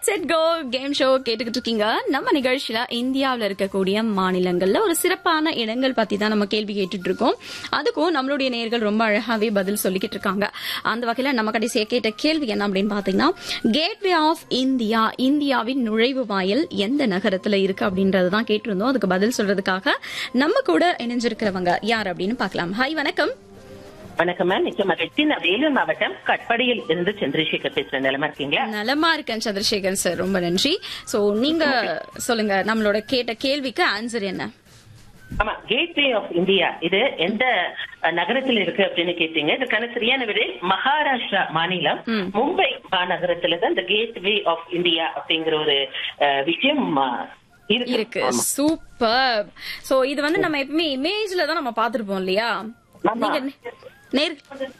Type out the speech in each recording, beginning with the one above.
Set go game show கேட்டுக்கிட்டு இருக்கீங்க நம்ம நிகழ்ச்சியில இந்தியாவில் இருக்கக்கூடிய மாநிலங்கள்ல ஒரு சிறப்பான இடங்கள் பத்தி தான் நம்ம கேள்வி கேட்டுட்டு இருக்கோம் அதுக்கும் நம்மளுடைய நேர்கள் ரொம்ப அழகாவே பதில் சொல்லிக்கிட்டு இருக்காங்க அந்த வகையில நம்ம கடைசியா கேட்ட கேள்வி என்ன அப்படின்னு பாத்தீங்கன்னா கேட்வே ஆஃப் இந்தியா இந்தியாவின் நுழைவு வாயில் எந்த நகரத்துல இருக்கு அப்படின்றது தான் கேட்டிருந்தோம் அதுக்கு பதில் சொல்றதுக்காக நம்ம கூட இணைஞ்சிருக்கிறவங்க யார் அப்படின்னு பார்க்கலாம் ஹாய் வணக்கம் வணக்கம் மேம் மிக்க மகிழ்ச்சி நான் வேலூர் மாவட்டம் கட்படியில் இருந்து சந்திரசேகர் பேசுறேன் நிலமா இருக்கீங்களா நலமா இருக்கேன் சந்திரசேகர் சார் ரொம்ப நன்றி சோ நீங்க சொல்லுங்க நம்மளோட கேட்ட கேள்விக்கு ஆன்சர் என்ன ஆமா கேட்வே ஆஃப் இந்தியா இது எந்த அஹ், நகரத்தில் இருக்கு அப்படின்னு கேட்டீங்க இதுக்கான சரியான விடை மகாராஷ்டிரா மாநிலம் மும்பை மாநகரத்துல தான் இந்த கேட்வே ஆஃப் இந்தியா அப்படிங்கிற ஒரு அஹ், விஷயம் அஹ், இருக்கு இருக்கு ஆமா. சூப்பர் சோ இது வந்து நம்ம எப்பவுமே இமேஜ்ல தான் நம்ம பாத்துருப்போம் இல்லையா ஆமா. நீங்க நே- நேர்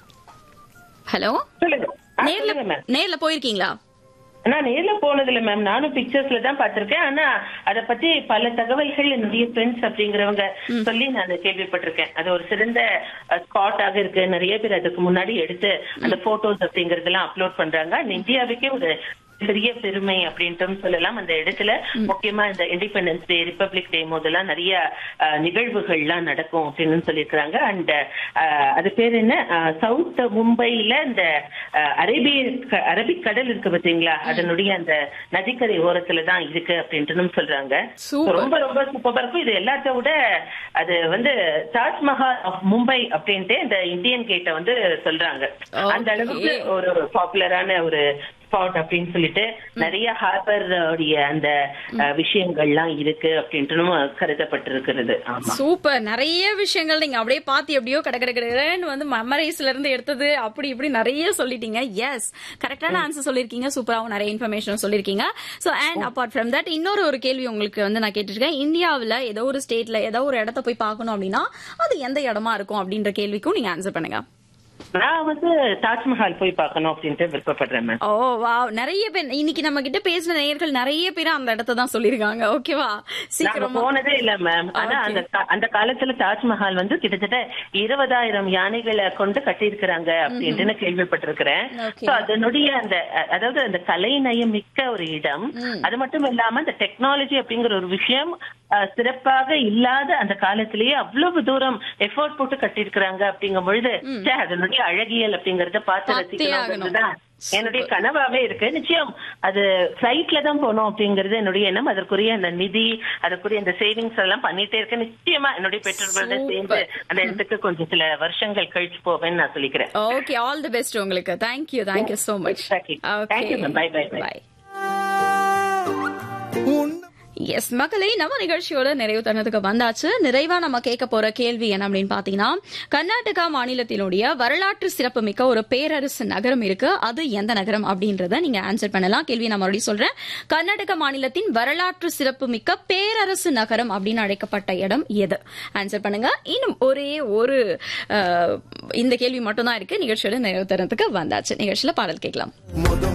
ஹலோ சொல்லுங்க ஆ, நேர்ல சொல்லுங்க மேம் நேர்ல போயிருக்கீங்களா நான் நேர்ல போனது இல்ல மேம் நானும் பிக்சர்ஸ்ல தான் பார்த்திருக்கேன் ஆனா அத பத்தி பல தகவல்கள் என்னுடைய ஃப்ரெண்ட்ஸ் அப்படிங்கிறவங்க சொல்லி நான் கேள்விப்பட்டிருக்கேன் அது ஒரு சிறந்த ஸ்பாட்டாக இருக்கு நிறைய பேர் அதுக்கு முன்னாடி எடுத்து அந்த போட்டோஸ் அப்படிங்கறதெல்லாம் அப்லோட் பண்றாங்க அந்த இந்தியாவுக்கே ஒரு பெரிய பெருமை அப்படின்ட்டும் சொல்லலாம் அந்த இடத்துல முக்கியமா இந்த இண்டிபெண்டன்ஸ் டே ரிப்பப்ளிக் டே போதெல்லாம் நிறைய அஹ், நிகழ்வுகள்லாம் நடக்கும் அப்படின்னு சொல்லியிருக்கிறாங்க அண்ட் அது பேர் என்ன சவுத் மும்பைல இந்த அஹ், அரேபிய க- அரபிக் கடல் இருக்கு பாத்தீங்களா அதனுடைய அந்த நதிக்கரை ஓரத்துல தான் இருக்கு அப்படின்ட்டு சொல்றாங்க Super. ரொம்ப ரொம்ப சூப்பரா இருக்கும் இது எல்லாத்த விட அது வந்து தாஜ்மஹால் ஆஃப் மும்பை அப்படின்ட்டு இந்த இந்தியன் கேட்ட வந்து சொல்றாங்க அந்த Okay. அளவுக்கு ஒரு பாப்புலரான ஒரு ஸ்பாட் அப்படின்னு சொல்லிட்டு நிறைய ஹார்பர் உடைய அந்த அஹ், விஷயங்கள்லாம் இருக்கு அப்படின்ட்டு கருதப்பட்டிருக்கிறது ஆமா சூப்பர் நிறைய விஷயங்கள் நீங்க அப்படியே பாத்து எப்படியோ கட கட கடன்னு வந்து மெமரிஸ்ல இருந்து எடுத்தது அப்படி இப்படி நிறைய சொல்லிட்டீங்க எஸ் கரெக்டான ஆன்சர் சொல்லிருக்கீங்க சூப்பராவும் நிறைய இன்ஃபர்மேஷன் சொல்லிருக்கீங்க so and apart from that இன்னொரு ஒரு கேள்வி உங்களுக்கு வந்து நான் கேட்டிருக்கேன் இந்தியாவுல ஏதோ ஒரு ஸ்டேட்ல ஏதோ ஒரு இடத்த போய் பார்க்கணும் அப்படின்னா அது எந்த இடமா இருக்கும் அப்படின்ற கேள்விக்கும் நீங்க ஆன்சர் பண்ணுங்க நான் வந்து தாஜ்மஹால் போய் பார்க்கணும் அப்படின்ட்டு விருப்பப்படுறேன் மேம் ஓ வா நிறைய பேர் இன்னைக்கு நம்ம கிட்ட பேசின நேயர்கள் நிறைய பேர் அந்த இடத்த தான் சொல்லிருக்காங்க ஓகேவா நாங்க சீக்கிரமா போனதே இல்ல மேம் ஆனா Okay. அந்த கா- அந்த காலத்துல தாஜ்மஹால் வந்து கிட்டத்தட்ட இருபதாயிரம் யானைகளை கொண்டு கட்டியிருக்கிறாங்க அப்படின்ட்டு நான் கேள்விப்பட்டிருக்கிறேன் Okay. So, அதனுடைய அந்த அ- அதாவது அந்த கலைநயம் மிக்க ஒரு இடம் அது மட்டும் இல்லாம அந்த டெக்னாலஜி அப்படிங்கிற ஒரு விஷயம் அஹ், சிறப்பாக இல்லாத அந்த காலத்திலேயே அவ்வளவு தூரம் எஃபோர்ட் போட்டு கட்டியிருக்கிறாங்க அப்படிங்கும் பொழுது ச்சே, அதனுடைய அழகியல் அப்படிங்கறத பார்த்து பார்த்தே ஆகணும். ரசிக்கணும் என்னுடைய கனவாவே இருக்கு நிச்சயம் அது ஃபிளைட்ல தான் போகணும் அப்படிங்கறது என்னுடைய எண்ணம் அதற்குரிய அந்த நிதி அதற்குரிய அந்த சேவிங்ஸ் எல்லாம் பண்ணிட்டே இருக்கேன் நிச்சயமா என்னுடைய பெற்றோர்களோட சேர்ந்து அந்த இடத்துக்கு கொஞ்சம் சில வருஷங்கள் கழிச்சு போவேன்னு நான் சொல்லிக்கிறேன் ஓகே ஆல் தி பெஸ்ட் உங்களுக்கு thank you thank you so much Exactly. Thank you, ma'am. Bye, bye, bye. Bye yes மக்களே நம்ம நிகழ்ச்சியோட நிறைவு தருணத்துக்கு வந்தாச்சு நிறைவா நம்ம கேட்க போற கேள்வி என்ன அப்படின்னு பாத்தீங்கன்னா கர்நாடகா மாநிலத்தினுடைய வரலாற்று சிறப்புமிக்க ஒரு பேரரசு நகரம் இருக்கு அது எந்த நகரம் அப்படின்றத நீங்க ஆன்சர் பண்ணலாம் கேள்வி நான் மறுபடியும் சொல்றேன் கர்நாடக மாநிலத்தின் வரலாற்று சிறப்புமிக்க பேரரசு நகரம் அப்படின்னு அழைக்கப்பட்ட இடம் எது ஆன்சர் பண்ணுங்க இன்னும் ஒரே ஒரு அஹ், இந்த கேள்வி மட்டும் தான் இருக்கு நிகழ்ச்சியோட நிறைவு தருணத்துக்கு வந்தாச்சு நிகழ்ச்சியில பாடல் கேட்கலாம் முத